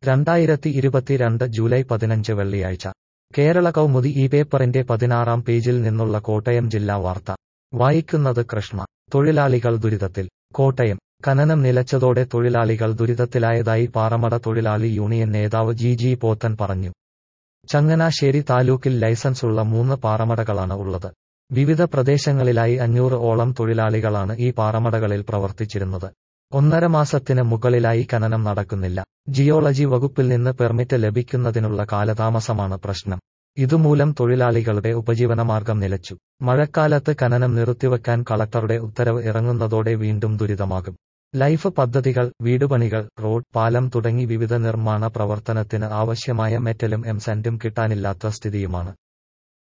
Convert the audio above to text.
രണ്ടായിരത്തി ഇരുപത്തിരണ്ട് ജൂലൈ പതിനഞ്ച് വെള്ളിയാഴ്ച കേരള കൗമുദി ഈ പേപ്പറിന്റെ പതിനാറാം പേജിൽ നിന്നുള്ള കോട്ടയം ജില്ലാ വാർത്ത വായിക്കുന്നത് കൃഷ്ണ തൊഴിലാളികൾ ദുരിതത്തിൽ കോട്ടയം ഖനനം നിലച്ചതോടെ തൊഴിലാളികൾ ദുരിതത്തിലായതായി പാറമട തൊഴിലാളി യൂണിയൻ നേതാവ് ജി ജി പോത്തൻ പറഞ്ഞു ചങ്ങനാശ്ശേരി താലൂക്കിൽ ലൈസൻസുള്ള മൂന്ന് പാറമടകളാണ് ഉള്ളത് വിവിധ പ്രദേശങ്ങളിലായി അഞ്ഞൂറ് ഓളം തൊഴിലാളികളാണ് ഈ പാറമടകളിൽ പ്രവർത്തിച്ചിരുന്നത് ഒന്നര മാസത്തിന് മുകളിലായി ഖനനം നടക്കുന്നില്ല ജിയോളജി വകുപ്പിൽ നിന്ന് പെർമിറ്റ് ലഭിക്കുന്നതിനുള്ള കാലതാമസമാണ് പ്രശ്നം ഇതുമൂലം തൊഴിലാളികളുടെ ഉപജീവനമാർഗം നിലച്ചു മഴക്കാലത്ത് ഖനനം നിർത്തിവെക്കാൻ കളക്ടറുടെ ഉത്തരവ് ഇറങ്ങുന്നതോടെ വീണ്ടും ദുരിതമാകും ലൈഫ് പദ്ധതികൾ വീടുപണികൾ റോഡ് പാലം തുടങ്ങി വിവിധ നിർമ്മാണ പ്രവർത്തനത്തിന് ആവശ്യമായ മെറ്റലും എംസാൻഡും കിട്ടാനില്ലാത്ത സ്ഥിതിയുമാണ്